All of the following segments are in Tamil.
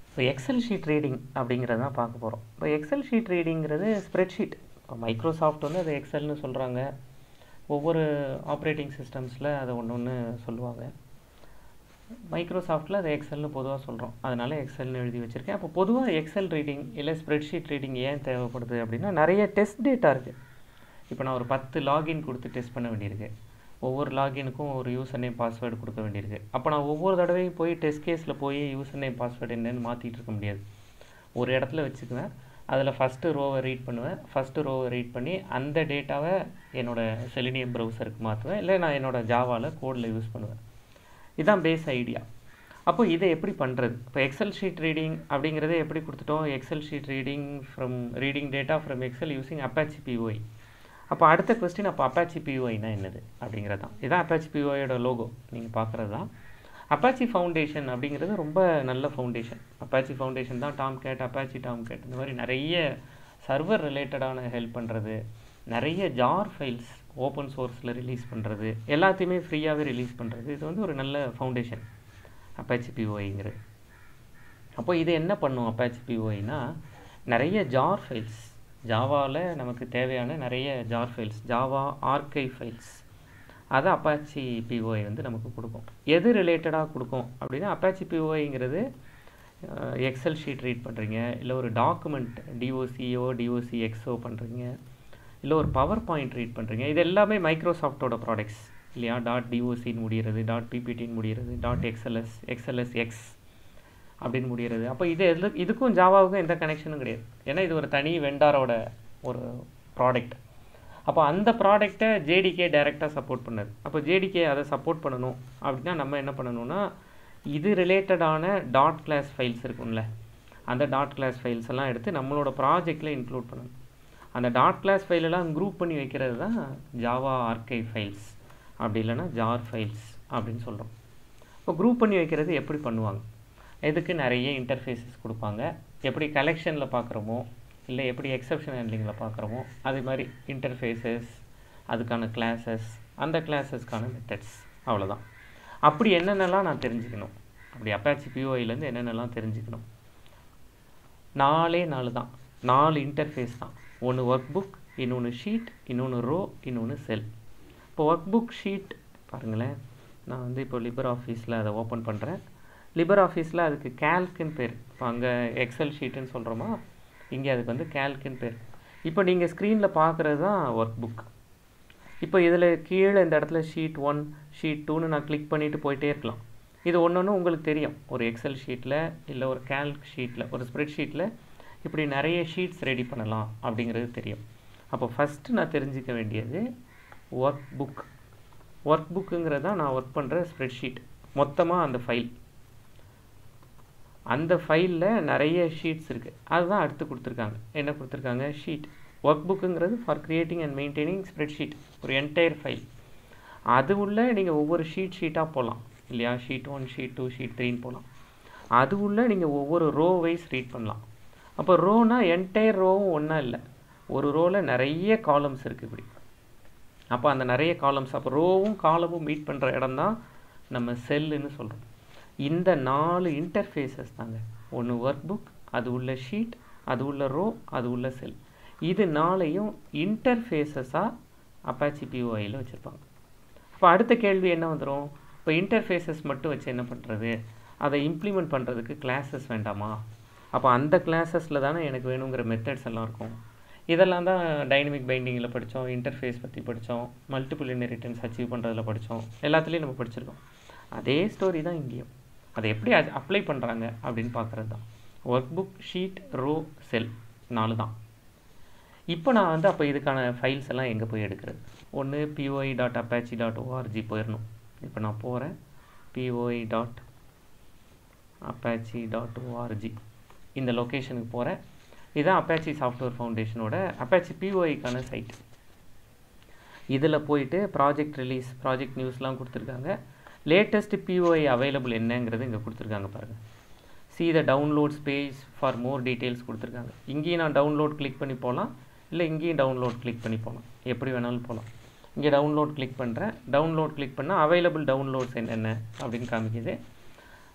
இப்போ எக்ஸல் ஷீட் ரீடிங் அப்படிங்கிறது தான் பார்க்க போகிறோம் இப்போ எக்ஸல் ஷீட் ரீடிங்கிறது ஸ்ப்ரெட்ஷீட் இப்போ மைக்ரோசாஃப்ட் வந்து அது எக்ஸல்னு சொல்கிறாங்க ஒவ்வொரு ஆப்ரேட்டிங் சிஸ்டம்ஸில் அதை ஒன்று ஒன்று சொல்லுவாங்க மைக்ரோசாஃப்ட்டில் அதை எக்ஸல்னு பொதுவாக சொல்கிறோம் அதனால் எக்ஸல்னு எழுதி வச்சுருக்கேன் அப்போ பொதுவாக எக்ஸல் ரீடிங் இல்லை ஸ்ப்ரெட்ஷீட் ரீடிங் ஏன் தேவைப்படுது அப்படின்னா நிறைய டெஸ்ட் டேட்டா இருக்குது இப்போ நான் ஒரு பத்து லாகின் கொடுத்து டெஸ்ட் பண்ண வேண்டியிருக்கு ஒவ்வொரு லாகினுக்கும் ஒரு யூசர் நேம் பாஸ்வேர்டு கொடுக்க வேண்டியிருக்கு அப்போ நான் ஒவ்வொரு தடவையும் போய் டெஸ்ட் கேஸில் போய் யூசர் நேம் பாஸ்வேர்டு என்னன்னு மாற்றிட்டு இருக்க முடியாது ஒரு இடத்துல வச்சுக்குவேன் அதில் ஃபஸ்ட்டு ரோவை ரீட் பண்ணுவேன் ஃபஸ்ட்டு ரோவை ரீட் பண்ணி அந்த டேட்டாவை என்னோடய செலினியம் ப்ரௌசருக்கு மாற்றுவேன் இல்லை நான் என்னோடய ஜாவாவில் கோடில் யூஸ் பண்ணுவேன் இதுதான் பேஸ் ஐடியா அப்போ இதை எப்படி பண்ணுறது இப்போ எக்ஸல் ஷீட் ரீடிங் அப்படிங்கிறத எப்படி கொடுத்துட்டோம் Excel sheet reading from reading data from Excel using Apache POI அப்போ அடுத்த கொஸ்டின் அப்போ அப்பாச்சி பிஓஐனா என்னது அப்படிங்கிறது தான் இதான் அப்பாச்சி பிஓஐயோட லோகோ நீங்கள் பார்க்குறது தான் அப்பாச்சி ஃபவுண்டேஷன் அப்படிங்கிறது ரொம்ப நல்ல ஃபவுண்டேஷன் அப்பாச்சி ஃபவுண்டேஷன் தான் Tomcat Apache Tomcat இந்த மாதிரி நிறைய சர்வர் ரிலேட்டடான ஹெல்ப் பண்ணுறது நிறைய ஜார் ஃபைல்ஸ் ஓப்பன் சோர்ஸில் ரிலீஸ் பண்ணுறது எல்லாத்தையுமே ஃப்ரீயாகவே ரிலீஸ் பண்ணுறது இது வந்து ஒரு நல்ல ஃபவுண்டேஷன் அப்பாச்சி பிஓஐங்கிறது அப்போ இது என்ன பண்ணும் அப்பாச்சி பிஓஐனா நிறைய ஜார் ஃபைல்ஸ் ஜாவாவில் நமக்கு தேவையான நிறைய jar files Java archive files அதை அப்பாச்சி பிஓஐ வந்து நமக்கு கொடுக்கும் எது ரிலேட்டடாக கொடுக்கும் அப்படின்னா அப்பாச்சி பிஓஐங்கிறது எக்ஸல் ஷீட் ரீட் பண்ணுறீங்க இல்லை ஒரு டாக்குமெண்ட் டிஓசிஓ டிஓசி எக்ஸோ பண்ணுறீங்க இல்லை ஒரு பவர் பாயிண்ட் ரீட் பண்ணுறீங்க இது எல்லாமே மைக்ரோசாஃப்டோட ப்ராடக்ட்ஸ் இல்லையா டாட் டிஓசின்னு முடிகிறது டாட் பிபிடின்னு முடிகிறது டாட் எக்ஸ்எல்எஸ் எக்ஸ்எல்எஸ் எக்ஸ் அப்படின்னு முடிகிறது அப்போ இது எது இதுக்கும் ஜாவாவுக்கும் எந்த கனெக்ஷனும் கிடையாது ஏன்னா இது ஒரு தனி வெண்டாரோட ஒரு ப்ராடக்ட் அப்போ அந்த ப்ராடக்டை ஜேடிகே டைரெக்டாக சப்போர்ட் பண்ணது அப்போ ஜேடிகே அதை சப்போர்ட் பண்ணணும் அப்படின்னா நம்ம என்ன பண்ணணும்னா இது ரிலேட்டடான டாட் கிளாஸ் ஃபைல்ஸ் இருக்கும்ல அந்த டாட் கிளாஸ் ஃபைல்ஸ் எல்லாம் எடுத்து நம்மளோட ப்ராஜெக்டில் இன்க்ளூட் பண்ணணும் அந்த டாட் கிளாஸ் ஃபைலெல்லாம் குரூப் பண்ணி வைக்கிறது தான் ஜாவா ஆர்கை ஃபைல்ஸ் அப்படி இல்லைன்னா ஜார் ஃபைல்ஸ் அப்படின்னு சொல்கிறோம் இப்போ குரூப் பண்ணி வைக்கிறது எப்படி பண்ணுவாங்க இதுக்கு நிறைய இன்டர்ஃபேஸஸ் கொடுப்பாங்க எப்படி கலெக்ஷனில் பார்க்குறோமோ இல்லை எப்படி எக்ஸப்ஷன் ஹேண்ட்லிங்கில் பார்க்குறோமோ அது மாதிரி இன்டர்ஃபேஸஸ் அதுக்கான கிளாஸஸ் அந்த கிளாஸஸ்க்கான மெத்தட்ஸ் அவ்வளோதான் அப்படி என்னென்னலாம் நான் தெரிஞ்சுக்கணும் அப்படி அப்பாச்சி பிஓஐலேருந்து என்னென்னலாம் தெரிஞ்சுக்கணும் நாலே நாலு தான் நாலு இன்டர்ஃபேஸ் தான் ஒன்று ஒர்க் புக் இன்னொன்று ஷீட் இன்னொன்று ரோ இன்னொன்று செல் இப்போ ஒர்க் புக் ஷீட் பாருங்களேன் நான் வந்து இப்போ லிபர் ஆஃபீஸில் அதை ஓப்பன் பண்ணுறேன் லிபர் ஆஃபீஸில் அதுக்கு கேல்க்குன்னு பேர் இப்போ அங்கே எக்ஸல் ஷீட்டுன்னு சொல்கிறோமா இங்கே அதுக்கு வந்து கேல்க்குன்னு பேர் இப்போ நீங்கள் ஸ்க்ரீனில் பார்க்குறது தான் ஒர்க் புக் இப்போ இதில் கீழே இந்த இடத்துல ஷீட் ஒன் ஷீட் டூன்னு நான் கிளிக் பண்ணிவிட்டு போயிட்டே இருக்கலாம் இது ஒன்று ஒன்று உங்களுக்கு தெரியும் ஒரு எக்ஸல் ஷீட்டில் இல்லை ஒரு கேல்க் ஷீட்டில் ஒரு ஸ்ப்ரெட் ஷீட்டில் இப்படி நிறைய ஷீட்ஸ் ரெடி பண்ணலாம் அப்படிங்கிறது தெரியும் அப்போ ஃபஸ்ட்டு நான் தெரிஞ்சிக்க வேண்டியது ஒர்க் புக் ஒர்க் புக்குங்கிறது தான் நான் ஒர்க் பண்ணுற ஸ்ப்ரெட்ஷீட் மொத்தமாக அந்த ஃபைல் அந்த ஃபைலில் நிறைய ஷீட்ஸ் இருக்குது அதுதான் அடுத்து கொடுத்துருக்காங்க என்ன கொடுத்துருக்காங்க ஷீட் ஒர்க் புக்குங்கிறது for creating and maintaining spreadsheet ஒரு என்டையர் ஃபைல் அது உள்ள நீங்கள் ஒவ்வொரு ஷீட் ஷீட்டாக போகலாம் இல்லையா sheet one sheet two sheet த்ரீன்னு போகலாம் அது உள்ள நீங்கள் ஒவ்வொரு ரோ வைஸ் ரீட் பண்ணலாம் அப்போ ரோனா என்டையர் ரோவும் ஒன்றா இல்லை ஒரு ரோவில் நிறைய காலம்ஸ் இருக்குது இப்படி அப்போ அந்த நிறைய காலம்ஸ் அப்போ ரோவும் காலமும் மீட் பண்ணுற இடம் தான் நம்ம செல்லுன்னு சொல்கிறோம் இந்த நாலு இன்டர்ஃபேஸஸ் தாங்க ஒன்று ஒர்க் புக் அது உள்ள ஷீட் அது உள்ள ரோ அது உள்ள செல் இது நாளையும் இன்டர்ஃபேஸஸாக அப்பாச்சி பிஓஐயில் வச்சுருப்பாங்க அப்போ அடுத்த கேள்வி என்ன வந்துடும் இப்போ இன்டர்ஃபேஸஸ் மட்டும் வச்சு என்ன பண்ணுறது அதை இம்ப்ளிமெண்ட் பண்ணுறதுக்கு கிளாஸஸ் வேண்டாமா அப்போ அந்த கிளாஸஸில் தானே எனக்கு வேணுங்கிற மெத்தட்ஸ் எல்லாம் இருக்கும் இதெல்லாம் தான் டைனமிக் பைண்டிங்கில் படித்தோம் இன்டர்ஃபேஸ் பற்றி படித்தோம் மல்டிபிள் இன்ஹெரிட்டன்ஸ் அச்சீவ் பண்ணுறதுல படித்தோம் எல்லாத்துலேயும் நம்ம படிச்சிருக்கோம் அதே ஸ்டோரி தான் இங்கேயும் அதை எப்படி அப்ளை பண்ணுறாங்க அப்படின்னு பார்க்குறது தான் workbook sheet row cell நாலு தான் இப்போ நான் வந்து அப்போ இதுக்கான ஃபைல்ஸ் எல்லாம் எங்கே போய் எடுக்கிறது ஒன்று POI dot Apache dot O R G போயிடணும் இப்போ நான் போகிறேன் POI dot Apache dot O R G இந்த லொக்கேஷனுக்கு போகிறேன் இதுதான் அப்பாச்சி சாஃப்ட்வேர் ஃபவுண்டேஷனோட அப்பாச்சி பிஓஐக்கான சைட் இதில் போயிட்டு ப்ராஜெக்ட் ரிலீஸ் ப்ராஜெக்ட் நியூஸ்லாம் கொடுத்துருக்காங்க லேட்டஸ்ட் பிஓஐ அவைலபிள் என்னங்கிறது இங்கே கொடுத்துருக்காங்க பாருங்கள் see the downloads page for more details கொடுத்துருக்காங்க இங்கேயும் நான் டவுன்லோட் கிளிக் பண்ணி போகலாம் இல்லை இங்கேயும் டவுன்லோட் கிளிக் பண்ணி போகலாம் எப்படி வேணாலும் போகலாம் இங்கே டவுன்லோட் கிளிக் பண்ணுறேன் டவுன்லோட் கிளிக் பண்ணால் அவைலபிள் டவுன்லோட்ஸ் என்னென்ன அப்படின்னு காமிக்குது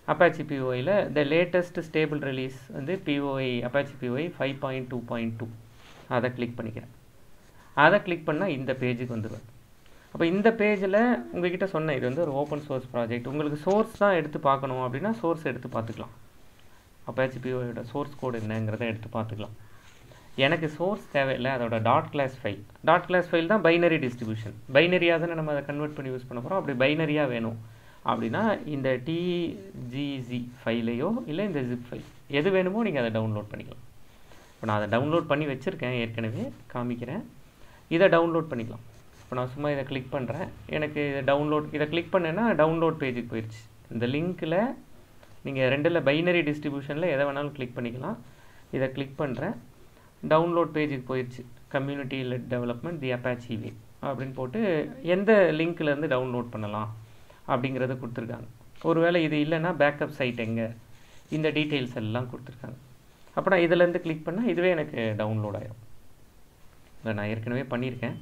அப்பாச்சி பிஓஐயில் த லேட்டஸ்ட் ஸ்டேபிள் ரிலீஸ் வந்து POI Apache POI five point two point two அதை கிளிக் பண்ணிக்கிறேன் அதை கிளிக் பண்ணால் இந்த பேஜுக்கு வந்துடுவேன் அப்போ இந்த பேஜில் உங்ககிட்ட சொன்னேன் இது வந்து ஒரு ஓப்பன் சோர்ஸ் ப்ராஜெக்ட் உங்களுக்கு சோர்ஸ் தான் எடுத்து பார்க்கணும் அப்படின்னா சோர்ஸ் எடுத்து பார்த்துக்கலாம் அப்பாச்சி பிஓயோட சோர்ஸ் கோடு என்னங்கிறத எடுத்து பார்த்துக்கலாம் எனக்கு சோர்ஸ் தேவையில்லை அதோட dot class file dot class file தான் பைனரி டிஸ்ட்ரிபியூஷன் பைனரியாக தானே நம்ம அதை கன்வெர்ட் பண்ணி யூஸ் பண்ண போகிறோம் அப்படி பைனரியாக வேணும் அப்படின்னா இந்த டிஜிசி ஃபைலையோ இல்லை இந்த ஜிப் ஃபைல் எது வேணுமோ நீங்கள் அதை டவுன்லோட் பண்ணிக்கலாம் இப்போ நான் அதை டவுன்லோட் பண்ணி வச்சுருக்கேன் ஏற்கனவே காமிக்கிறேன் இதை டவுன்லோட் பண்ணிக்கலாம் இப்போ நான் சும்மா இதை கிளிக் பண்ணுறேன் எனக்கு இதை டவுன்லோட் இதை கிளிக் பண்ணேன்னா டவுன்லோட் பேஜுக்கு போயிடுச்சு இந்த லிங்க்கில் நீங்கள் ரெண்டில் பைனரி டிஸ்ட்ரிபியூஷனில் எதை வேணாலும் கிளிக் பண்ணிக்கலாம் இதை கிளிக் பண்ணுறேன் டவுன்லோட் பேஜுக்கு போயிடுச்சு community led development the Apache way அப்படின்னு போட்டு எந்த லிங்க்லேருந்து டவுன்லோட் பண்ணலாம் அப்படிங்கிறத கொடுத்துருக்காங்க ஒருவேளை இது இல்லைன்னா பேக்கப் சைட் எங்கே இந்த டீட்டெயில்ஸ் எல்லாம் கொடுத்துருக்காங்க அப்போ நான் இதிலேருந்து கிளிக் பண்ணால் இதுவே எனக்கு டவுன்லோட் ஆயிரும் இதை நான் ஏற்கனவே பண்ணியிருக்கேன்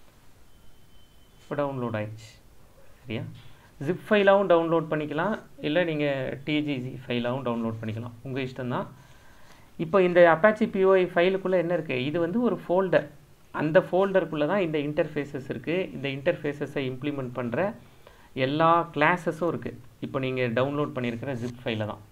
இப்போ டவுன்லோட் ஆயிடுச்சு சரியா ஜிப் ஃபைலாகவும் டவுன்லோட் பண்ணிக்கலாம் இல்லை நீங்கள் டிஜிசி ஃபைலாகவும் டவுன்லோட் பண்ணிக்கலாம் உங்கள் இஷ்டம்தான் இப்போ இந்த அப்பாச்சி பிஓஐ ஃபைலுக்குள்ளே என்ன இருக்குது இது வந்து ஒரு ஃபோல்டர் அந்த ஃபோல்டருக்குள்ளே தான் இந்த இன்டர்ஃபேஸஸ் இருக்குது இந்த இன்டர்ஃபேஸஸை இம்ப்ளிமெண்ட் பண்ணுற எல்லா கிளாஸஸும் இருக்குது இப்போ நீங்கள் டவுன்லோட் பண்ணியிருக்கிற ஜிப் ஃபைலை தான்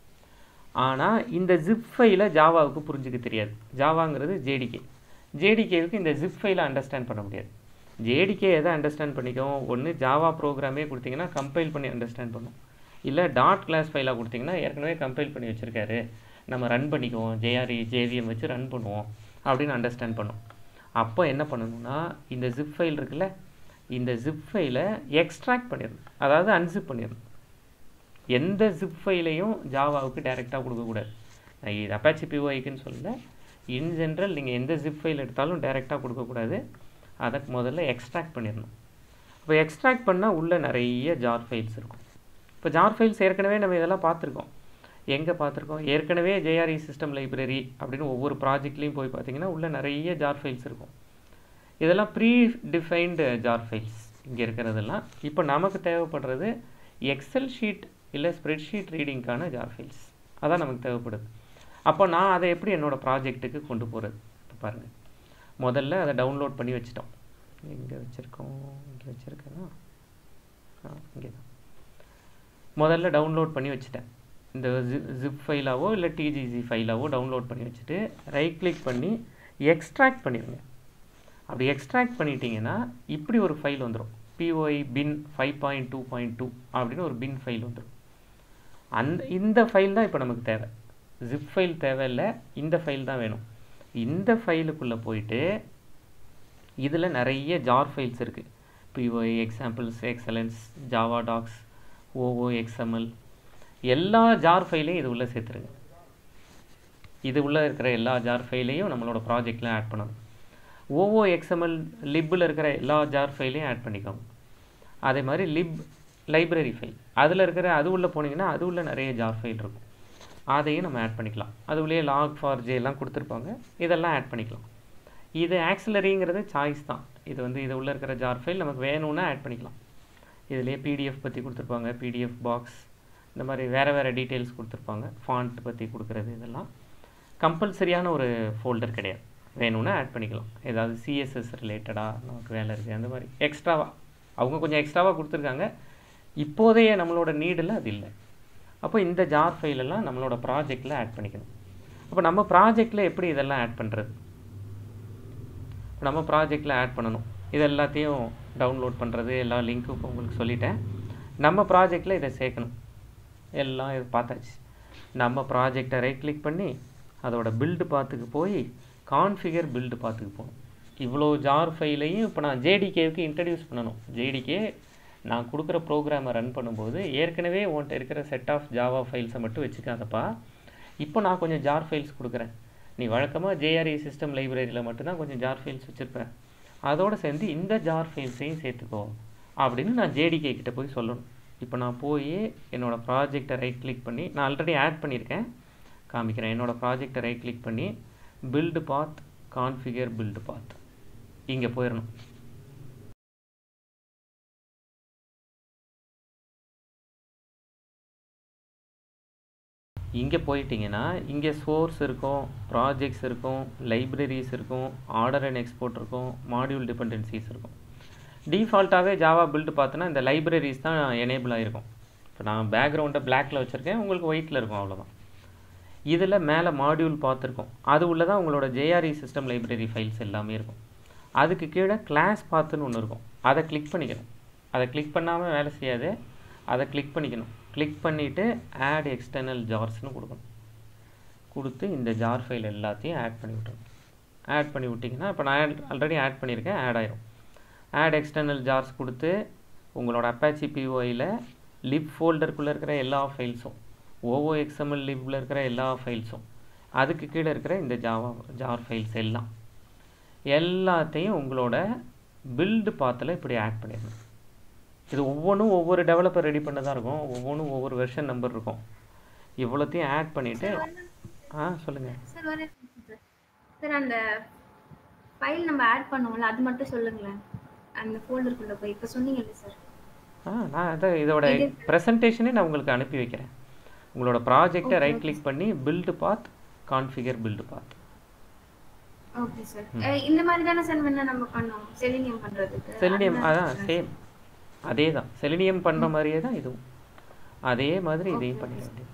ஆனால் இந்த ஜிப் ஃபைலை ஜாவாவுக்கு புரிஞ்சுக்க தெரியாது ஜாவாங்கிறது ஜேடிகே ஜேடிகேவுக்கு இந்த ஜிப் ஃபைலை அண்டர்ஸ்டாண்ட் பண்ண முடியாது ஜேடிகே எதை அண்டர்ஸ்டாண்ட் பண்ணிக்கும் ஒன்று ஜாவா ப்ரோக்ராமே கொடுத்தீங்கன்னா கம்பைல் பண்ணி அண்டர்ஸ்டாண்ட் பண்ணும் இல்லை டாட் கிளாஸ் ஃபைலாக கொடுத்தீங்கன்னா ஏற்கனவே கம்பைல் பண்ணி வச்சுருக்காரு நம்ம ரன் பண்ணிக்குவோம் ஜேஆர்இ ஜேவிஎம் வச்சு ரன் பண்ணுவோம் அப்படின்னு அண்டர்ஸ்டாண்ட் பண்ணும் அப்போ என்ன பண்ணணும்னா இந்த ஜிப் ஃபைல் இருக்குல்ல இந்த ஜிப் ஃபைலை எக்ஸ்ட்ராக்ட் பண்ணிடணும் அதாவது அன்சிப் பண்ணிடணும் எந்த ஜிப் ஃபைலையும் ஜாவாவுக்கு டைரெக்டாக கொடுக்கக்கூடாது நான் இது அப்பாச்சி பிஓஐக்குன்னு சொல்லல இன் ஜென்ரல் நீங்கள் எந்த ஜிப் ஃபைல் எடுத்தாலும் டைரெக்டாக கொடுக்கக்கூடாது அதை முதல்ல எக்ஸ்ட்ராக்ட் பண்ணிடணும் இப்போ எக்ஸ்ட்ராக்ட் பண்ணால் உள்ளே நிறைய ஜார் ஃபைல்ஸ் இருக்கும் இப்போ ஜார் ஃபைல்ஸ் ஏற்கனவே நம்ம இதெல்லாம் பார்த்துருக்கோம் எங்கே பார்த்துருக்கோம் ஏற்கனவே ஜேஆர்இ சிஸ்டம் லைப்ரரி அப்படின்னு ஒவ்வொரு ப்ராஜெக்ட்லேயும் போய் பார்த்தீங்கன்னா உள்ளே நிறைய ஜார் ஃபைல்ஸ் இருக்கும் இதெல்லாம் ப்ரீ டிஃபைன்டு ஜார் ஃபைல்ஸ் இங்கே இருக்கிறதெல்லாம் இப்போ நமக்கு தேவைப்படுறது எக்ஸல் ஷீட் இல்லை ஸ்ப்ரெட் ஷீட் ரீடிங்க்கான ஜார் ஃபைல்ஸ் அதான் நமக்கு தேவைப்படுது அப்போ நான் அதை எப்படி என்னோடய ப்ராஜெக்ட்டுக்கு கொண்டு போகிறது இப்போ பாருங்கள் முதல்ல அதை டவுன்லோட் பண்ணி வச்சிட்டோம் எங்கே வச்சுருக்கோம் இங்கே வச்சுருக்கேன்னா ஆ இங்கே தான் முதல்ல டவுன்லோட் பண்ணி வச்சுட்டேன் இந்த ஜிப் ஃபைலாவோ இல்லை டிஜிசி ஃபைலாவோ டவுன்லோட் பண்ணி வச்சுட்டு ரைட் கிளிக் பண்ணி எக்ஸ்ட்ராக்ட் பண்ணிடுங்க அப்படி எக்ஸ்ட்ராக்ட் பண்ணிட்டீங்கன்னா இப்படி ஒரு ஃபைல் வந்துடும் POI bin five point two point two அப்படின்னு ஒரு பின் ஃபைல் வந்துடும் அந்த இந்த ஃபைல் தான் இப்போ நமக்கு தேவை ஜிப் ஃபைல் தேவையில்லை இந்த ஃபைல் தான் வேணும் இந்த ஃபைலுக்குள்ளே போயிட்டு இதில் நிறைய ஜார் ஃபைல்ஸ் இருக்குது POI examples excelant Java docs O O XML எல்லா ஜார் ஃபைலையும் இது உள்ளே சேர்த்துருங்க இது உள்ளே இருக்கிற எல்லா ஜார் ஃபைலையும் நம்மளோட ப்ராஜெக்டில் ஆட் பண்ணணும் ஓஓ எக்ஸ்எம்எல் லிப்பில் இருக்கிற எல்லா ஜார் ஃபைலையும் ஆட் பண்ணிக்கோங்க அதே மாதிரி லிப் லைப்ரரி ஃபைல் அதில் இருக்கிற அது உள்ளே போனீங்கன்னா அது உள்ள நிறைய ஜார் ஃபைல் இருக்கும் அதையும் நம்ம ஆட் பண்ணிக்கலாம் அது உள்ளே லாக் ஃபார் ஜே எல்லாம் கொடுத்துருப்பாங்க இதெல்லாம் ஆட் பண்ணிக்கலாம் இது ஆக்சிலரிங்கிறது சாய்ஸ் தான் இது வந்து இது உள்ளே இருக்கிற ஜார் ஃபைல் நமக்கு வேணும்னா ஆட் பண்ணிக்கலாம் இதுலேயே பிடிஎஃப் பற்றி கொடுத்துருப்பாங்க பிடிஎஃப் பாக்ஸ் இந்த மாதிரி வேறு வேறு டீட்டெயில்ஸ் கொடுத்துருப்பாங்க ஃபாண்ட் பற்றி கொடுக்குறது இதெல்லாம் கம்பல்சரியான ஒரு ஃபோல்டர் கிடையாது வேணும்னா ஆட் பண்ணிக்கலாம் ஏதாவது சிஎஸ்எஸ் ரிலேட்டடாக நமக்கு வேலை இருக்குது அந்த மாதிரி எக்ஸ்ட்ராவாக அவங்க கொஞ்சம் எக்ஸ்ட்ராவாக கொடுத்துருக்காங்க இப்போதைய நம்மளோட நீடில் அது இல்லை அப்போ இந்த ஜார் ஃபைலெல்லாம் நம்மளோட ப்ராஜெக்டில் ஆட் பண்ணிக்கணும் அப்போ நம்ம ப்ராஜெக்டில் எப்படி இதெல்லாம் ஆட் பண்ணுறது நம்ம ப்ராஜெக்டில் ஆட் பண்ணணும் இது எல்லாத்தையும் டவுன்லோட் பண்ணுறது எல்லா லிங்க்கும் இப்போ உங்களுக்கு சொல்லிட்டேன் நம்ம ப்ராஜெக்டில் இதை சேர்க்கணும் எல்லாம் இது பார்த்தாச்சு நம்ம ப்ராஜெக்டை ரைட் கிளிக் பண்ணி அதோட பில்டு பாத்துக்கு போய் கான்ஃபிகர் பில்டு பாத்துக்கு போகணும் இவ்வளோ ஜார் ஃபைலையும் இப்போ நான் ஜேடிகேவுக்கு இன்ட்ரடியூஸ் பண்ணணும் ஜேடிகே நான் கொடுக்குற ப்ரோக்ராமை ரன் பண்ணும்போது ஏற்கனவே உன்கிட்ட இருக்கிற செட் ஆஃப் ஜாவா ஃபைல்ஸை மட்டும் வச்சுக்காதப்பா இப்போ நான் கொஞ்சம் ஜார் ஃபைல்ஸ் கொடுக்குறேன் நீ வழக்கமாக ஜேஆர்இ சிஸ்டம் லைப்ரரியில் மட்டும்தான் கொஞ்சம் ஜார் ஃபைல்ஸ் வச்சுருப்பேன் அதோடு சேர்ந்து இந்த ஜார் ஃபைல்ஸையும் சேர்த்துக்கோ அப்படின்னு நான் ஜேடிகே கிட்ட போய் சொல்லணும் இப்போ நான் போய் என்னோடய ப்ராஜெக்டை ரைட் கிளிக் பண்ணி நான் ஆல்ரெடி ஆட் பண்ணியிருக்கேன் காமிக்கிறேன் என்னோடய ப்ராஜெக்டை ரைட் கிளிக் பண்ணி build path configure build path இங்கே போயிடணும் இங்கே போயிட்டீங்கன்னா இங்கே சோர்ஸ் இருக்கும் ப்ராஜெக்ட்ஸ் இருக்கும் லைப்ரரிஸ் இருக்கும் ஆர்டர் அண்ட் எக்ஸ்போர்ட் இருக்கும் மாடியூல் டிபெண்டன்சிஸ் இருக்கும் டிஃபால்ட்டாகவே ஜாவா பில்டு பார்த்தோன்னா இந்த லைப்ரரிஸ் தான் எனேபிள் ஆகிருக்கும் இப்போ நான் பேக்ரவுண்டை பிளாக்ல வச்சுருக்கேன் உங்களுக்கு ஒயிட்டில் இருக்கும் அவ்வளோதான் இதில் மேலே மாடியூல் பார்த்துருக்கோம் அது உள்ள தான் உங்களோட ஜேஆர்இ சிஸ்டம் லைப்ரரி ஃபைல்ஸ் எல்லாமே இருக்கும் அதுக்கு கீழே கிளாஸ் பார்த்துன்னு ஒன்று இருக்கும் அதை கிளிக் பண்ணிக்கணும் அதை கிளிக் பண்ணாமல் வேலை செய்யாது அதை கிளிக் பண்ணிக்கணும் கிளிக் பண்ணிவிட்டு ஆட் எக்ஸ்டர்னல் ஜார்ஸ்னு கொடுக்கணும் கொடுத்து இந்த ஜார் ஃபைல் எல்லாத்தையும் ஆட் பண்ணி விட்டுறணும் ஆட் பண்ணி விட்டிங்கன்னா இப்போ நான் ஆல்ரெடி ஆட் பண்ணியிருக்கேன் ஆட் ஆயிரும் ஆட் எக்ஸ்டர்னல் ஜார்ஸ் கொடுத்து உங்களோட அப்பாச்சி பிஓயில் லிப் ஃபோல்டருக்குள்ளே இருக்கிற எல்லா ஃபைல்ஸும் ஓஓ எக்ஸ்எம்எல் லிப்பில் இருக்கிற எல்லா ஃபைல்ஸும் அதுக்கு கீழே இருக்கிற இந்த ஜாவா ஜார் ஃபைல்ஸ் எல்லாம் எல்லாத்தையும் உங்களோட பில்டு பாத்தில் இப்படி ஆட் பண்ணிடணும் இது ஒவ்வொன்றும் ஒவ்வொரு டெவலப்பர் ரெடி பண்ண தான் இருக்கும் ஒவ்வொன்றும் ஒவ்வொரு வெர்ஷன் நம்பர் இருக்கும் இவ்வளோத்தையும் ஆட் பண்ணிவிட்டு ஆ சொல்லுங்கள் சார் ஒரு சார் சார் அந்த ஃபைல் நம்ம ஆட் பண்ணுவோம்ல அது மட்டும் சொல்லுங்களேன் அந்த ஃபோல்டருக்குள்ள போய் இப்போ சொன்னீங்கல்ல சார் ஆ நான் அதான் இதோட ப்ரெசன்டேஷனே நான் உங்களுக்கு அனுப்பி வைக்கிறேன் உங்களோட ப்ராஜெக்டை ரைட் கிளிக் பண்ணி build path configure build path okay sir இந்த மாதிரி தானே சார் வேணா நம்ம பண்ணோம் செலினியம் பண்றதுக்கு செலினியம் அதுதான் அதான் சேம் அதே தான் செலினியம் பண்ணுற மாதிரியே தான் இதுவும் அதே மாதிரி இதையும் பண்ணிட வேண்டியது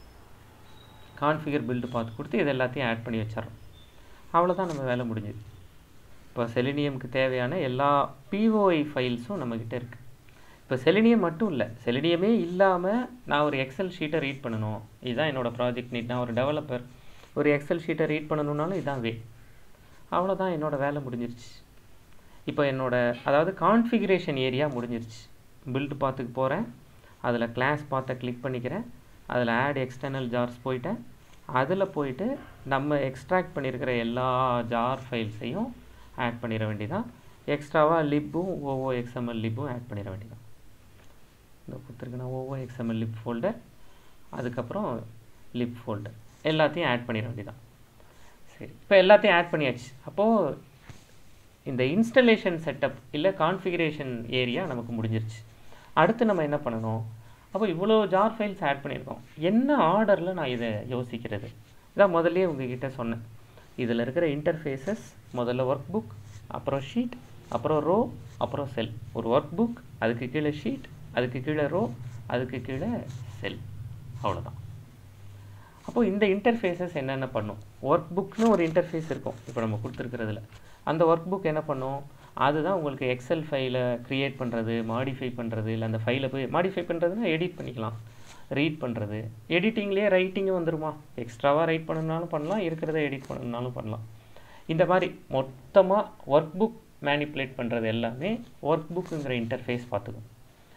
கான்ஃபிகர் பில்டு பார்த்து கொடுத்து இது எல்லாத்தையும் ஆட் பண்ணி வச்சிடறோம் அவ்வளோதான் நம்ம வேலை முடிஞ்சுது இப்போ செலினியம்க்கு தேவையான எல்லா பிஓஐ ஃபைல்ஸும் நம்மக்கிட்ட இருக்குது இப்போ செலினியம் மட்டும் இல்லை செலினியமே இல்லாமல் நான் ஒரு எக்ஸல் ஷீட்டை ரீட் பண்ணணும் இதுதான் என்னோட ப்ராஜெக்ட் நீட் நான் ஒரு டெவலப்பர் ஒரு எக்ஸல் ஷீட்டை ரீட் பண்ணணுன்னாலும் இதான் வே அவ்வளோதான் என்னோட வேலை முடிஞ்சிருச்சு இப்போ என்னோட அதாவது கான்ஃபிகரேஷன் ஏரியா முடிஞ்சிருச்சு பில்டு பாத்துக்கு போகிறேன் அதில் கிளாஸ் பார்த்த கிளிக் பண்ணிக்கிறேன் அதில் ஆட் எக்ஸ்டர்னல் ஜார்ஸ் போயிட்டேன் அதில் போயிட்டு நம்ம எக்ஸ்ட்ராக்ட் பண்ணியிருக்கிற எல்லா ஜார் ஃபைல்ஸையும் ஆட் பண்ணிட வேண்டியதான் எக்ஸ்ட்ராவாக லிப்பும் ஓஓ எக்ஸ்எம்எல் லிப்பும் ஆட் பண்ணிட வேண்டியதான் இந்த கொடுத்துருக்கேன் ஓஓ எக்ஸ்எம்எல் லிப் ஃபோல்டர் அதுக்கப்புறம் லிப் ஃபோல்டர் எல்லாத்தையும் ஆட் பண்ணிட வேண்டியதான் சரி இப்போ எல்லாத்தையும் ஆட் பண்ணியாச்சு அப்போது இந்த இன்ஸ்டலேஷன் செட்டப் இல்லை கான்ஃபிகரேஷன் ஏரியா நமக்கு முடிஞ்சிருச்சு அடுத்து நம்ம என்ன பண்ணணும் அப்போ இவ்வளோ ஜார் ஃபைல்ஸ் ஆட் பண்ணியிருக்கோம் என்ன ஆர்டரில் நான் இதை யோசிக்கிறது இதான் முதல்லயே உங்ககிட்ட சொன்னேன் இதில் இருக்கிற இன்டர்ஃபேஸஸ் முதல்ல ஒர்க் புக் அப்புறம் ஷீட் அப்புறம் ரோ அப்புறம் செல் ஒரு ஒர்க் புக் அதுக்கு கீழே ஷீட் அதுக்கு கீழே ரோ அதுக்கு கீழே செல் அவ்வளோதான் அப்போது இந்த இன்டர்ஃபேஸஸ் என்னென்ன பண்ணும் ஒர்க் புக்னு ஒரு இன்டர்ஃபேஸ் இருக்கும் இப்போ நம்ம கொடுத்துருக்கிறதுல அந்த ஒர்க் புக் என்ன பண்ணும் அதுதான் உங்களுக்கு எக்ஸல் ஃபைலை க்ரியேட் பண்ணுறது மாடிஃபை பண்ணுறது இல்லை அந்த ஃபைலை போய் மாடிஃபை பண்ணுறதுனா எடிட் பண்ணிக்கலாம் ரீட் பண்ணுறது எடிட்டிங்லேயே ரைட்டிங்கும் வந்துருமா எக்ஸ்ட்ராவாக ரைட் பண்ணணுனாலும் பண்ணலாம் இருக்கிறத எடிட் பண்ணணுனாலும் பண்ணலாம் இந்த மாதிரி மொத்தமாக ஒர்க் புக் மேனிப்புலேட் பண்ணுறது எல்லாமே ஒர்க் புக்குங்கிற இன்டர்ஃபேஸ் பார்த்துக்கும்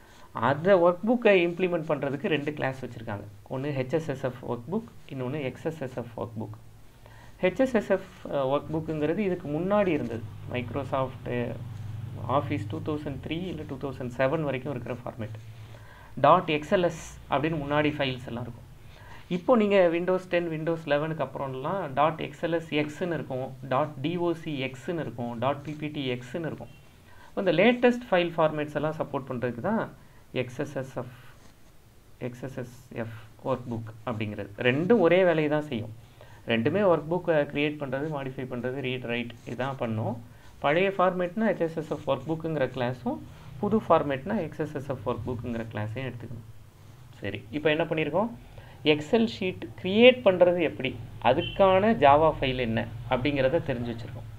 அதை ஒர்க் புக்கை இம்ப்ளிமெண்ட் பண்ணுறதுக்கு ரெண்டு கிளாஸ் வச்சுருக்காங்க ஒன்று ஹெச்எஸ்எஸ்எஃப் ஒர்க் புக் இன்னொன்று XSSF workbook HSSF work புக்குங்கிறது இதுக்கு முன்னாடி இருந்தது Microsoft office two thousand three இல்லை டூ தௌசண்ட் செவன் வரைக்கும் இருக்கிற ஃபார்மேட் டாட் எக்ஸ்எல்எஸ் அப்படின்னு முன்னாடி ஃபைல்ஸ் எல்லாம் இருக்கும் இப்போ நீங்கள் விண்டோஸ் டென் விண்டோஸ் லெவனுக்கு அப்புறம்லாம் டாட் எக்ஸ்எல்எஸ் எக்ஸ்ன்னு இருக்கும் டாட் டிஓசி எக்ஸ்ன்னு இருக்கும் டாட் பிபிடி எக்ஸ்ன்னு இருக்கும் இந்த லேட்டஸ்ட் ஃபைல் ஃபார்மேட்ஸ் எல்லாம் சப்போர்ட் பண்ணுறதுக்கு தான் எக்ஸ்எஸ்எஸ்எஃப் எக்ஸ்எஸ்எஸ்எஃப் ஒர்க் புக் அப்படிங்கிறது ரெண்டும் ஒரே வேலையை தான் செய்யும் ரெண்டுமே ஒர்க் புக்கை க்ரியேட் பண்ணுறது மாடிஃபை பண்ணுறது ரீட் ரைட் இதான் பண்ணும் பழைய ஃபார்மேட்னா ஹெச்எஸ்எஸ்எஃப் ஒர்க் புக்குங்கிற கிளாஸும் புது ஃபார்மேட்னா எக்ஸ்எஸ்எஸ்எஃப் ஒர்க் புக்குங்கிற கிளாஸையும் எடுத்துக்கணும் சரி இப்போ என்ன பண்ணியிருக்கோம் எக்ஸல் ஷீட் க்ரியேட் பண்ணுறது எப்படி அதுக்கான ஜாவா ஃபைல் என்ன அப்படிங்கிறத தெரிஞ்சு வச்சுருக்கோம்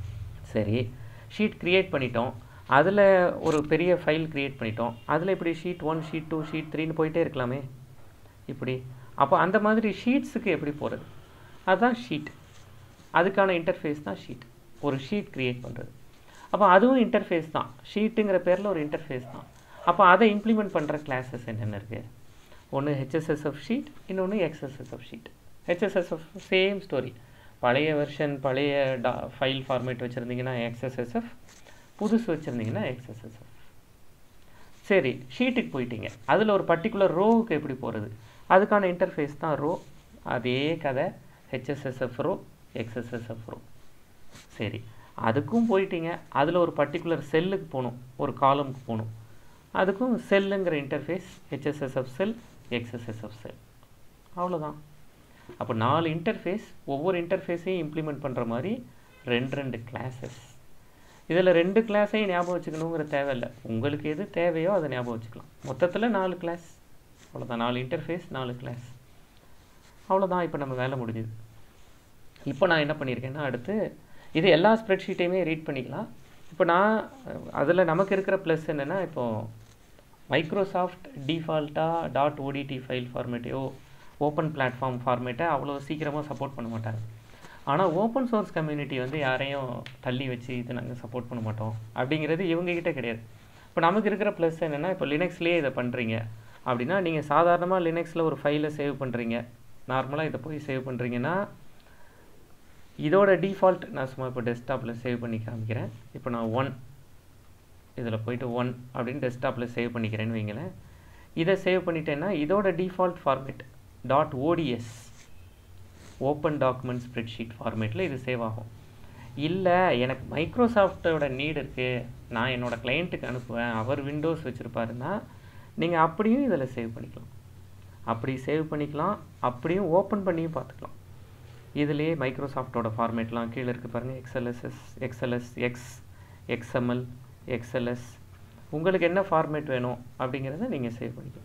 சரி ஷீட் க்ரியேட் பண்ணிட்டோம் அதில் ஒரு பெரிய ஃபைல் க்ரியேட் பண்ணிட்டோம் அதில் இப்படி sheet one sheet two sheet த்ரீன்னு போயிட்டே இருக்கலாமே இப்படி அப்போ அந்த மாதிரி ஷீட்ஸுக்கு எப்படி போகிறது அதுதான் ஷீட் அதுக்கான இன்டர்ஃபேஸ் தான் ஷீட் ஒரு ஷீட் க்ரியேட் பண்ணுறது அப்போ அதுவும் இன்டர்ஃபேஸ் தான் ஷீட்டுங்கிற பேரில் ஒரு இன்டர்ஃபேஸ் தான் அப்போ அதை இம்ப்ளிமெண்ட் பண்ணுற கிளாஸஸ் என்னென்ன இருக்குது ஒன்று ஹெச்எஸ்எஸ்எஃப் ஷீட் இன்னொன்று XSSF sheet HSSF same story பழைய வெர்ஷன் பழைய டா ஃபைல் ஃபார்மேட் வச்சுருந்தீங்கன்னா எக்ஸ்எஸ்எஸ்எஃப் புதுசு வச்சுருந்தீங்கன்னா எக்ஸ்எஸ்எஸ்எஃப் சரி ஷீட்டுக்கு போயிட்டீங்க அதில் ஒரு பர்டிகுலர் ரோவுக்கு எப்படி போகிறது அதுக்கான இன்டர்ஃபேஸ் தான் ரோ அதே கதை ஹெச்எஸ்எஸ்எஃப் ரோ எக்ஸ்எஸ்எஸ்எஃப் ரோ சரி அதுக்கும் போயிட்டீங்க அதில் ஒரு பர்டிகுலர் செல்லுக்கு போகணும் ஒரு காலமுக்கு போகணும் அதுக்கும் செல்லுங்கிற interface HSSF cell XSSF cell அவ்வளோதான் அப்போ நாலு இன்டர்ஃபேஸ் ஒவ்வொரு இன்டர்ஃபேஸையும் இம்ப்ளிமெண்ட் பண்ணுற மாதிரி ரெண்டு ரெண்டு கிளாஸஸ் இதில் ரெண்டு கிளாஸையும் ஞாபகம் வச்சுக்கணுங்கிற தேவையில்லை உங்களுக்கு எது தேவையோ அதை ஞாபகம் வச்சுக்கலாம் மொத்தத்தில் நாலு கிளாஸ் அவ்வளோதான் நாலு இன்டர்ஃபேஸ் நாலு கிளாஸ் அவ்வளோதான் இப்போ நம்ம வேலை முடிஞ்சுது இப்போ நான் என்ன பண்ணியிருக்கேன்னா அடுத்து இது எல்லா ஸ்ப்ரெட்ஷீட்டையுமே ரீட் பண்ணிக்கலாம் இப்போ நான் அதில் நமக்கு இருக்கிற ப்ளஸ் என்னென்னா இப்போது மைக்ரோசாஃப்ட் டிஃபால்ட்டாக டாட் ஓடிடி ஃபைல் ஃபார்மேட்டையோ ஓப்பன் பிளாட்ஃபார்ம் ஃபார்மேட்டை அவ்வளோ சீக்கிரமாக சப்போர்ட் பண்ண மாட்டாங்க ஆனால் ஓப்பன் சோர்ஸ் கம்யூனிட்டி வந்து யாரையும் தள்ளி வச்சு இது நாங்கள் சப்போர்ட் பண்ண மாட்டோம் அப்படிங்கிறது இவங்ககிட்ட கிடையாது இப்போ நமக்கு இருக்கிற ப்ளஸ் என்னென்னா இப்போ லினக்ஸ்லேயே இதை பண்ணுறீங்க அப்படின்னா நீங்கள் சாதாரணமாக லினக்ஸில் ஒரு ஃபைலை சேவ் பண்ணுறீங்க நார்மலாக இதை போய் சேவ் பண்ணுறீங்கன்னா இதோட டிஃபால்ட் நான் சும்மா இப்போ டெஸ்க்டாப்பில் சேவ் பண்ணி காமிக்கிறேன் இப்போ நான் ஒன் இதில் போயிட்டு ஒன் அப்படின்னு டெஸ்க்டாப்பில் சேவ் பண்ணிக்கிறேன்னு வைங்களேன் இதை சேவ் பண்ணிட்டேன்னா இதோட default format dot ODS open document spreadsheet ஃபார்மேட்டில் இது சேவ் ஆகும் இல்லை எனக்கு மைக்ரோசாஃப்டோட நீடு இருக்குது நான் என்னோடய கிளைண்ட்டுக்கு அனுப்புவேன் அவர் விண்டோஸ் வச்சுருப்பாருன்னா நீங்கள் அப்படியும் இதில் சேவ் பண்ணிக்கலாம் அப்படி சேவ் பண்ணிக்கலாம் அப்படியும் ஓப்பன் பண்ணியும் பார்த்துக்கலாம் இதுலேயே மைக்ரோசாஃப்டோட ஃபார்மேட்லாம் கீழே இருக்குது பாருங்கள் XLSS XLS X XML XLS உங்களுக்கு என்ன ஃபார்மேட் வேணும் அப்படிங்கிறத நீங்கள் சேவ் பண்ணிக்கலாம்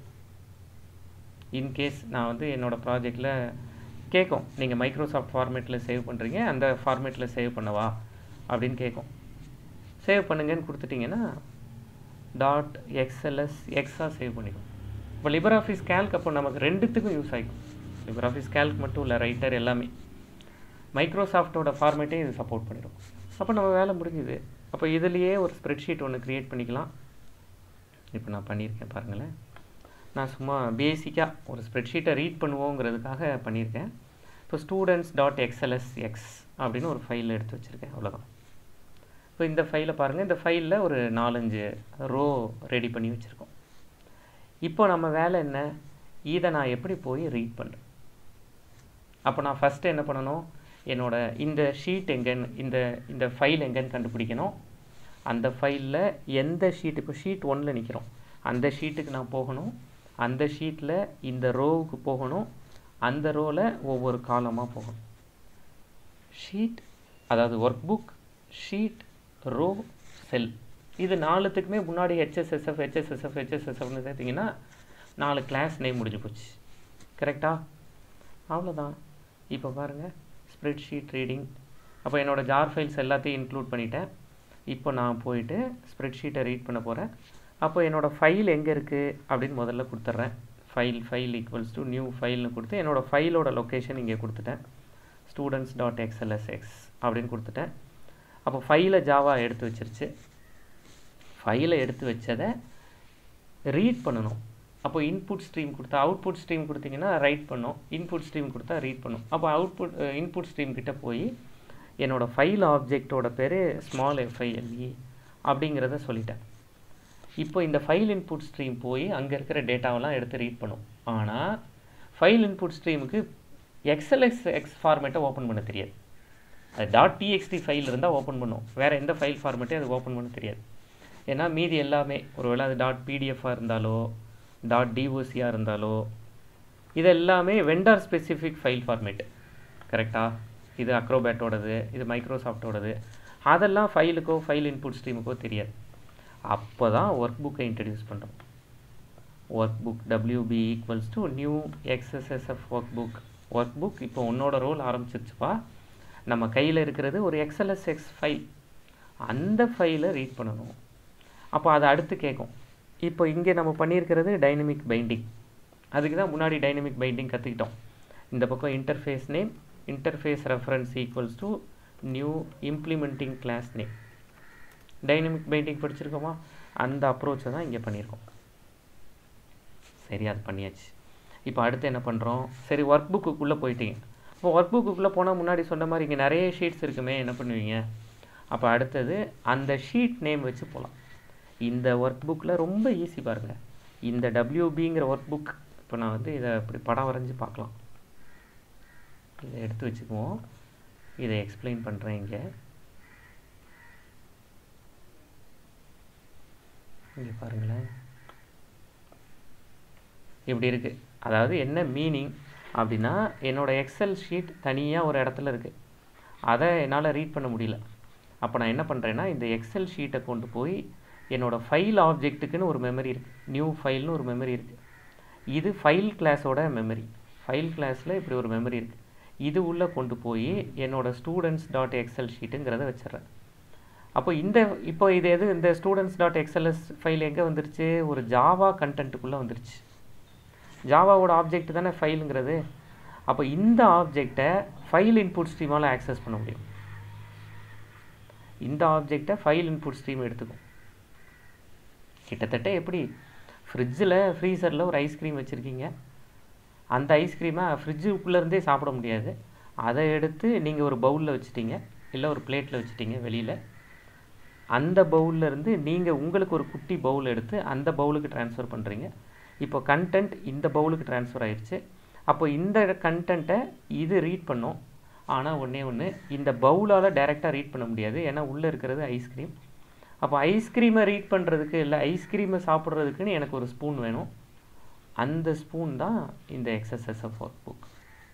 இன்கேஸ் நான் வந்து என்னோடய ப்ராஜெக்டில் கேட்கும் நீங்கள் மைக்ரோசாஃப்ட் ஃபார்மேட்டில் சேவ் பண்ணுறீங்க அந்த ஃபார்மேட்டில் சேவ் பண்ணவா அப்படின்னு கேட்கும் சேவ் பண்ணுங்கன்னு கொடுத்துட்டிங்கன்னா டாட் எக்ஸ்எல்எஸ் எக்ஸாக சேவ் பண்ணிக்கும் இப்போ லிபர் ஆஃபீஸ் கேல்க் அப்போ நமக்கு ரெண்டுத்துக்கும் யூஸ் ஆகிக்கும் லிபர் ஆஃபீஸ் கேல்க் மட்டும் இல்லை ரைட்டர் எல்லாமே மைக்ரோசாஃப்டோட ஃபார்மேட்டே இது சப்போர்ட் பண்ணிடும் அப்போ நம்ம வேலை முடிஞ்சுது அப்போ இதுலேயே ஒரு ஸ்ப்ரெட்ஷீட் ஒன்று க்ரியேட் பண்ணிக்கலாம் இப்போ நான் பண்ணியிருக்கேன் பாருங்களேன் நான் சும்மா பேசிக்காக ஒரு ஸ்ப்ரெட்ஷீட்டை ரீட் பண்ணுவோங்கிறதுக்காக பண்ணியிருக்கேன் இப்போ ஸ்டூடெண்ட்ஸ் டாட் எக்ஸ்எல்எஸ் எக்ஸ் அப்படின்னு ஒரு ஃபைல் எடுத்து வச்சுருக்கேன் அவ்வளோதான் இப்போ இந்த ஃபைலை பாருங்கள் இந்த ஃபைலில் ஒரு நாலஞ்சு ரோ ரெடி பண்ணி வச்சுருக்கோம் இப்போ நம்ம வேலை என்ன இதை நான் எப்படி போய் ரீட் பண்ணுறேன் அப்போ நான் ஃபஸ்ட்டு என்ன பண்ணணும் என்னோட இந்த ஷீட் எங்கன்னு இந்த இந்த ஃபைல் எங்கன்னு கண்டுபிடிக்கணும் அந்த ஃபைலில் எந்த ஷீட் இப்போ ஷீட் ஒன்னில் நிற்கிறோம் அந்த ஷீட்டுக்கு நான் போகணும் அந்த ஷீட்டில் இந்த ரோவுக்கு போகணும் அந்த ரோவில் ஒவ்வொரு காலமாக போகணும் ஷீட் அதாவது workbook sheet row cell இது நாலுத்துக்குமே முன்னாடி ஹெச்எஸ்எஸ்எஃப் ஹெச்எஸ்எஸ்எஃப் ஹெச்எஸ்எஸ்எஃப்னு சேர்த்திங்கன்னா நாலு கிளாஸ் நேம் முடிஞ்சு போச்சு கரெக்டாக அவ்வளோதான் இப்போ பாருங்கள் ஸ்ப்ரெட்ஷீட் ரீடிங் அப்போ என்னோடய ஜார் ஃபைல்ஸ் எல்லாத்தையும் இன்க்ளூட் பண்ணிட்டேன் இப்போ நான் போயிட்டு ஸ்ப்ரெட்ஷீட்டை ரீட் பண்ண போகிறேன் அப்போ என்னோடய ஃபைல் எங்கே இருக்குது அப்படின்னு முதல்ல கொடுத்துட்றேன் file file equals to new ஃபைல்னு கொடுத்து என்னோடய ஃபைலோட லொக்கேஷன் இங்கே கொடுத்துட்டேன் ஸ்டூடெண்ட்ஸ் டாட் எக்ஸ்எல்எஸ் எக்ஸ் அப்படின்னு கொடுத்துட்டேன் அப்போ ஃபைலை ஜாவா எடுத்து வச்சிருச்சு ஃபைலை எடுத்து வச்சதை ரீட் பண்ணணும் அப்போ இன்புட் ஸ்ட்ரீம் கொடுத்தா அவுட்புட் ஸ்ட்ரீம் கொடுத்தீங்கன்னா ரைட் பண்ணும் இன்புட் ஸ்ட்ரீம் கொடுத்தா ரீட் பண்ணும் அப்போ அவுட்புட் இன்புட் ஸ்ட்ரீம் கிட்ட போய் என்னோடய ஃபைல் ஆப்ஜெக்டோட பேர் ஸ்மால் எஃப்ஐஎல்இ அப்படிங்கிறத சொல்லிட்டேன் இப்போ இந்த ஃபைல் இன்புட் ஸ்ட்ரீம் போய் அங்கே இருக்கிற டேட்டாவெல்லாம் எடுத்து ரீட் பண்ணும் ஆனால் ஃபைல் இன்புட் ஸ்ட்ரீமுக்கு எக்ஸ்எல்எக்ஸ் எக்ஸ் ஃபார்மேட்டை ஓப்பன் பண்ண தெரியாது அது டாட் டிஎக்ஸ்டி ஃபைல் இருந்தால் ஓப்பன் பண்ணும் வேறு எந்த ஃபைல் ஃபார்மேட்டையும் அது ஓப்பன் பண்ண தெரியாது ஏன்னா மீதி எல்லாமே ஒருவேளை அது டாட் பிடிஎஃபாக இருந்தாலோ டாட் டிஓசியாக இருந்தாலோ இது எல்லாமே வெண்டார் ஸ்பெசிஃபிக் ஃபைல் ஃபார்மேட் கரெக்டாக இது அக்ரோபேட்டோடது இது மைக்ரோசாஃப்டோடது அதெல்லாம் ஃபைலுக்கோ ஃபைல் இன்புட் ஸ்ட்ரீமுக்கோ தெரியாது அப்போ தான் ஒர்க் புக்கை இன்ட்ரடியூஸ் பண்ணுறோம் workbook WB equals to new XSSF workbook workbook இப்போ உன்னோட ரோல் ஆரம்பிச்சிருச்சுப்பா நம்ம கையில் இருக்கிறது ஒரு எக்ஸ்எல்எஸ்எக்ஸ் ஃபைல் அந்த ஃபைலை ரீட் பண்ணணும் அப்போ அதை அடுத்து கேட்கும் இப்போ இங்கே நம்ம பண்ணியிருக்கிறது டைனமிக் பைண்டிங் அதுக்கு தான் முன்னாடி டைனமிக் பைண்டிங் கற்றுக்கிட்டோம் இந்த பக்கம் interface name interface reference equals to new implementing class name dynamic binding படிச்சிருக்கோமா அந்த அப்ரோச்சை தான் இங்கே பண்ணியிருக்கோம் சரி அது பண்ணியாச்சு இப்போ அடுத்து என்ன பண்ணுறோம் சரி ஒர்க் புக்குக்குள்ளே போயிட்டீங்க இப்போ ஒர்க் புக்குள்ளே போனால் முன்னாடி சொன்ன மாதிரி இங்கே நிறைய ஷீட்ஸ் இருக்குமே என்ன பண்ணுவீங்க அப்போ அடுத்தது அந்த ஷீட் நேம் வச்சு போகலாம் இந்த ஒர்க் புக்கில் ரொம்ப ஈஸி பாருங்கள் இந்த டபிள்யூபிங்கிற ஒர்க் புக் இப்போ நான் வந்து இதை இப்படி படம் வரைஞ்சி பார்க்கலாம் இதை எடுத்து வச்சுக்குவோம் இதை எக்ஸ்பிளைன் பண்ணுறேன் இங்கே இங்கே பாருங்களேன் இப்படி இருக்குது அதாவது என்ன மீனிங் அப்படின்னா என்னோடய எக்ஸல் ஷீட் தனியாக ஒரு இடத்துல இருக்குது அதை என்னால் ரீட் பண்ண முடியல அப்போ நான் என்ன பண்ணுறேன்னா இந்த எக்ஸல் ஷீட்டை கொண்டு போய் என்னோடய ஃபைல் ஆப்ஜெக்ட்டுக்குன்னு ஒரு மெமரி இருக்குது நியூ ஃபைல்னு ஒரு மெமரி இருக்குது இது ஃபைல் கிளாஸோட மெமரி ஃபைல் கிளாஸில் இப்படி ஒரு மெமரி இருக்குது இது உள்ளே கொண்டு போய் என்னோடய ஸ்டூடெண்ட்ஸ் டாட் எக்ஸல் ஷீட்டுங்கிறத வச்சிடுறேன் அப்போ இந்த இப்போ இது எது இந்த ஸ்டூடெண்ட்ஸ் டாட் எக்ஸ்எல்எஸ் ஃபைல் எங்கே வந்துருச்சு ஒரு ஜாவா கண்டென்ட்டுக்குள்ளே வந்துருச்சு ஜாவாவோட ஆப்ஜெக்ட் தானே ஃபைலுங்கிறது அப்போ இந்த ஆப்ஜெக்டை ஃபைல் இன்புட் ஸ்ட்ரீமால் ஆக்சஸ் பண்ண முடியும் இந்த ஆப்ஜெக்டை ஃபைல் இன்புட் ஸ்ட்ரீம் எடுத்துக்கும் கிட்டத்தட்ட எப்படி ஃப்ரிட்ஜில் ஃப்ரீசரில் ஒரு ஐஸ்கிரீம் வச்சுருக்கீங்க அந்த ஐஸ்கிரீமை ஃப்ரிட்ஜுக்குள்ளேருந்தே சாப்பிட முடியாது அதை எடுத்து நீங்கள் ஒரு பவுலில் வச்சுட்டீங்க இல்லை ஒரு பிளேட்டில் வச்சுட்டீங்க வெளியில் அந்த பவுல்ல இருந்து நீங்கள் உங்களுக்கு ஒரு குட்டி பவுல் எடுத்து அந்த பவுலுக்கு ட்ரான்ஸ்ஃபர் பண்ணுறீங்க இப்போ கண்டென்ட் இந்த பவுலுக்கு ட்ரான்ஸ்ஃபர் ஆயிடுச்சு அப்போ இந்த கண்டென்ட்டை இது ரீட் பண்ணும் ஆனால் ஒன்றே ஒன்று இந்த பவுலால் டைரெக்டாக ரீட் பண்ண முடியாது ஏன்னா உள்ளே இருக்கிறது ஐஸ்கிரீம் அப்போ ஐஸ்கிரீமை ரீட் பண்ணுறதுக்கு இல்லை ஐஸ்கிரீமை சாப்பிட்றதுக்குன்னு எனக்கு ஒரு ஸ்பூன் வேணும் அந்த ஸ்பூன் தான் இந்த எக்ஸஸ்எஸ்எஃப் ஒர்க் புக்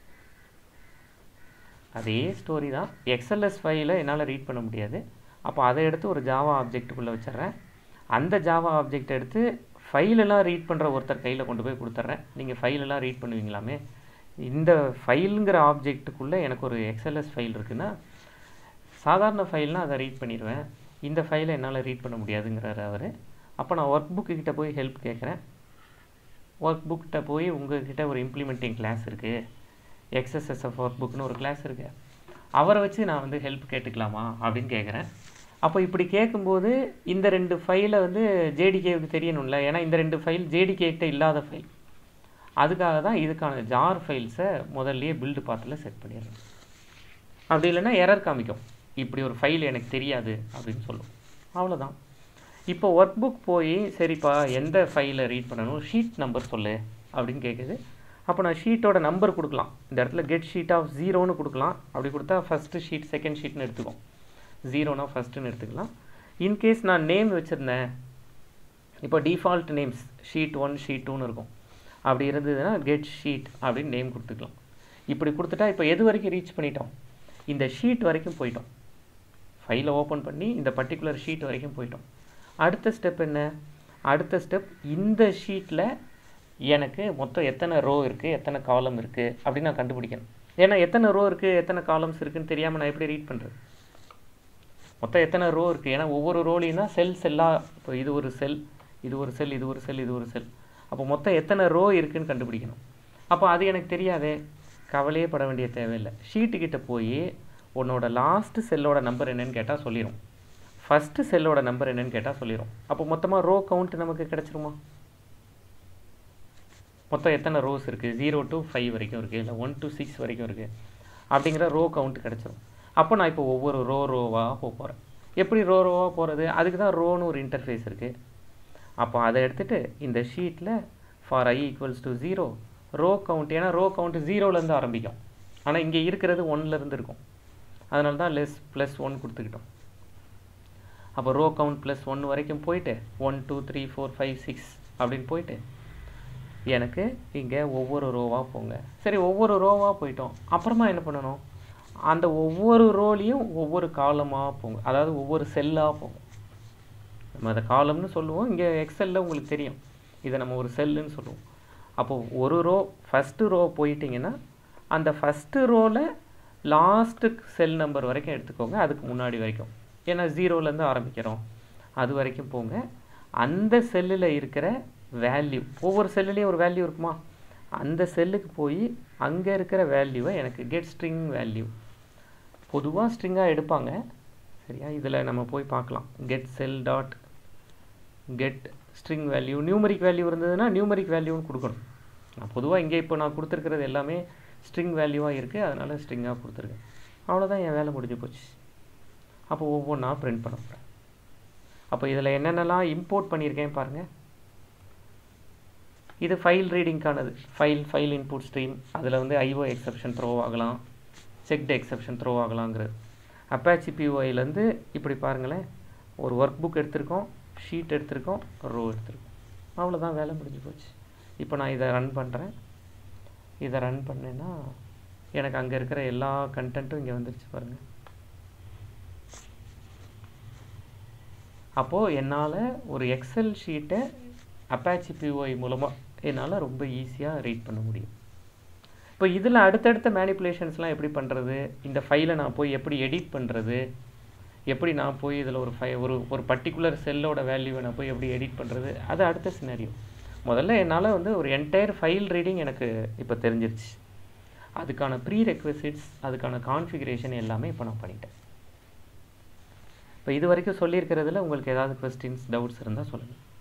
அதே ஸ்டோரி தான் எக்ஸ்எல்எஸ் ஃபைலை என்னால் ரீட் பண்ண முடியாது அப்போ அதை எடுத்து ஒரு ஜாவா ஆப்ஜெக்ட்டுக்குள்ளே வச்சிடுறேன் அந்த ஜாவா ஆப்ஜெக்ட் எடுத்து ஃபைலெல்லாம் ரீட் பண்ணுற ஒருத்தர் கையில் கொண்டு போய் கொடுத்துட்றேன் நீங்கள் ஃபைலெல்லாம் ரீட் பண்ணுவீங்களாமே இந்த ஃபைலுங்கிற ஆப்ஜெக்ட்டுக்குள்ளே எனக்கு ஒரு எக்ஸ்எல்எஸ் ஃபைல் இருக்குன்னா சாதாரண ஃபைல்னால் அதை ரீட் பண்ணிடுவேன் இந்த ஃபைலை என்னால் ரீட் பண்ண முடியாதுங்கிறாரு அவர் அப்போ நான் ஒர்க் புக்கு கிட்ட போய் ஹெல்ப் கேட்குறேன் ஒர்க் புக்கிட்ட போய் உங்ககிட்ட ஒரு இம்ப்ளிமெண்டிங் கிளாஸ் இருக்குது எக்ஸ்எஸ்எஸ்எஃப் ஒர்க் புக்னு ஒரு கிளாஸ் இருக்குது அவரை வச்சு நான் வந்து ஹெல்ப் கேட்டுக்கலாமா அப்படின்னு கேட்குறேன் அப்போ இப்படி கேட்கும்போது இந்த ரெண்டு ஃபைலை வந்து ஜேடிகேவுக்கு தெரியணும்ல ஏன்னா இந்த ரெண்டு ஃபைல் ஜேடிகேட்ட இல்லாத ஃபைல் அதுக்காக தான் இதுக்கான ஜார் ஃபைல்ஸை முதல்லயே பில்டு பாத்தில் செட் பண்ணிடுறேன் அப்படி இல்லைன்னா எரர் காமிக்கும் இப்படி ஒரு ஃபைல் எனக்கு தெரியாது அப்படின்னு சொல்லும் அவ்வளோதான் இப்போ ஒர்க் புக் போய் சரிப்பா எந்த ஃபைலை ரீட் பண்ணணும் ஷீட் நம்பர் சொல்லு அப்படின்னு கேட்குது அப்போ நான் ஷீட்டோட நம்பர் கொடுக்கலாம் இந்த இடத்துல கெட் ஷீட் ஆஃப் ஜீரோன்னு கொடுக்கலாம் அப்படி கொடுத்தா ஃபஸ்ட்டு ஷீட் செகண்ட் ஷீட்னு எடுத்துக்கும் ஜீரோனா ஃபஸ்ட்டுன்னு எடுத்துக்கலாம் இன்கேஸ் நான் நேம் வச்சுருந்தேன் இப்போ default names sheet one sheet டூன்னு இருக்கும் அப்படி இருந்ததுன்னா கெட் ஷீட் அப்படின்னு நேம் கொடுத்துக்கலாம் இப்படி கொடுத்துட்டா இப்போ எது வரைக்கும் ரீச் பண்ணிட்டோம் இந்த ஷீட் வரைக்கும் போயிட்டோம் ஃபைலை ஓப்பன் பண்ணி இந்த பர்டிகுலர் ஷீட் வரைக்கும் போயிட்டோம் அடுத்த ஸ்டெப் என்ன அடுத்த ஸ்டெப் இந்த ஷீட்டில் எனக்கு மொத்தம் எத்தனை ரோ இருக்குது எத்தனை காலம் இருக்குது அப்படின்னு நான் கண்டுபிடிக்கணும் ஏன்னா எத்தனை ரோ இருக்குது எத்தனை காலம்ஸ் இருக்குன்னு தெரியாமல் நான் எப்படி ரீட் பண்ணுறது மொத்தம் எத்தனை ரோ இருக்குது ஏன்னா ஒவ்வொரு ரோலையும் தான் செல் செல்லாக இப்போ இது ஒரு செல் இது ஒரு செல் இது ஒரு செல் இது ஒரு செல் அப்போ மொத்தம் எத்தனை ரோ இருக்குன்னு கண்டுபிடிக்கணும் அப்போ அது எனக்கு தெரியாதே கவலையே பட வேண்டிய தேவையில்லை ஷீட்டுக்கிட்ட போய் உன்னோட லாஸ்ட் செல்லோட நம்பர் என்னன்னு கேட்டால் சொல்லிடும் ஃபஸ்ட்டு செல்லோட நம்பர் என்னன்னு கேட்டால் சொல்லிடும் அப்போ மொத்தமாக ரோ கவுண்ட் நமக்கு கிடச்சிருமா மொத்தம் எத்தனை ரோஸ் இருக்குது ஜீரோ டு ஃபைவ் வரைக்கும் இருக்குது இல்லை ஒன் டு சிக்ஸ் வரைக்கும் இருக்குது அப்படிங்கிற ரோ கவுண்ட் கிடச்சிரும் அப்போ நான் இப்போ ஒவ்வொரு ரோ ரோவாக போக போகிறேன் எப்படி ரோ ரோவாக போகிறது அதுக்கு தான் ரோன்னு ஒரு இன்டர்ஃபேஸ் இருக்குது அப்போ அதை எடுத்துகிட்டு இந்த ஷீட்டில் for I equals to zero row count ஏன்னா ரோ கவுண்ட் ஜீரோலேருந்து ஆரம்பிக்கும் ஆனால் இங்கே இருக்கிறது ஒன்லேருந்து இருக்கும் அதனால தான் லெஸ் ப்ளஸ் ஒன் கொடுத்துக்கிட்டோம் அப்போ ரோ கவுண்ட் ப்ளஸ் ஒன் வரைக்கும் போயிட்டு one two three four five six அப்படின்னு போயிட்டு எனக்கு இங்கே ஒவ்வொரு ரோவாக போங்க சரி ஒவ்வொரு ரோவாக போயிட்டோம் அப்புறமா என்ன பண்ணணும் அந்த ஒவ்வொரு ரோலையும் ஒவ்வொரு காலமாக போங்க அதாவது ஒவ்வொரு செல்லாக போங்க நம்ம அதை காலம்னு சொல்லுவோம் இங்கே எக்ஸலில் உங்களுக்கு தெரியும் இதை நம்ம ஒரு செல்லுன்னு சொல்லுவோம் அப்போது ஒரு ரோ ஃபஸ்ட்டு ரோ போயிட்டிங்கன்னா அந்த ஃபஸ்ட்டு ரோவில் லாஸ்ட்டு செல் நம்பர் வரைக்கும் எடுத்துக்கோங்க அதுக்கு முன்னாடி வரைக்கும் ஏன்னா ஜீரோலேருந்து ஆரம்பிக்கிறோம் அது வரைக்கும் போங்க அந்த செல்லில் இருக்கிற வேல்யூ ஒவ்வொரு செல்லுலேயும் ஒரு வேல்யூ இருக்குமா அந்த செல்லுக்கு போய் அங்கே இருக்கிற வேல்யூவை எனக்கு கெட் ஸ்ட்ரிங் வேல்யூ பொதுவாக ஸ்ட்ரிங்காக எடுப்பாங்க சரியா இதில் நம்ம போய் பார்க்கலாம் get cell dot get string value numeric value இருந்ததுன்னா நியூமரிக் வேல்யூன்னு கொடுக்கணும் நான் பொதுவாக இங்கே இப்போ நான் கொடுத்துருக்கிறது எல்லாமே ஸ்ட்ரிங் வேல்யூவாக இருக்குது அதனால் ஸ்ட்ரிங்காக கொடுத்துருக்கேன் அவ்வளோதான் என் வேலை முடிஞ்சு போச்சு அப்போ ஒவ்வொன்றா பிரிண்ட் பண்ண போகிறேன் அப்போ இதில் என்னென்னலாம் இம்போர்ட் பண்ணியிருக்கேன் பாருங்கள் இது ஃபைல் ரீடிங்க்கானது ஃபைல் ஃபைல் இன்புட் ஸ்ட்ரீம் அதில் வந்து ஐஓ எக்ஸப்ஷன் த்ரோ ஆகலாம் செக்டு எக்ஸப்ஷன் த்ரோ ஆகலாங்கிறது அப்பாச்சி பிஓஐலேருந்து இப்படி பாருங்களேன் ஒரு ஒர்க் புக் எடுத்திருக்கோம் ஷீட் எடுத்திருக்கோம் ரோ எடுத்திருக்கோம் அவ்வளோதான் வேலை முடிஞ்சு போச்சு இப்போ நான் இதை ரன் பண்ணுறேன் இதை ரன் பண்ணேன்னா எனக்கு அங்கே இருக்கிற எல்லா கண்டென்ட்டும் இங்கே வந்துருச்சு பாருங்கள் அப்போது என்னால் ஒரு எக்ஸல் ஷீட்டை அப்பாச்சி பிஓஐ மூலமாக என்னால் ரொம்ப ஈஸியாக ரீட் பண்ண முடியும் இப்போ இதில் அடுத்தடுத்த மேனிப்புலேஷன்ஸ்லாம் எப்படி பண்ணுறது இந்த ஃபைலை நான் போய் எப்படி எடிட் பண்ணுறது எப்படி நான் போய் இதில் ஒரு ஃபை ஒரு ஒரு பர்டிகுலர் செல்லோட வேல்யூவை நான் போய் எப்படி எடிட் பண்ணுறது அது அடுத்த சினாரியோ முதல்ல என்னால் வந்து ஒரு என்டையர் ஃபைல் ரீடிங் எனக்கு இப்போ தெரிஞ்சிருச்சு அதுக்கான ப்ரீ ரெக்வசிட்ஸ் அதுக்கான கான்ஃபிகரேஷன் எல்லாமே இப்போ நான் பண்ணிட்டேன் இப்போ இது வரைக்கும் சொல்லியிருக்கிறதுல உங்களுக்கு ஏதாவது கொஸ்டின்ஸ் டவுட்ஸ் இருந்தால் சொல்லுங்கள்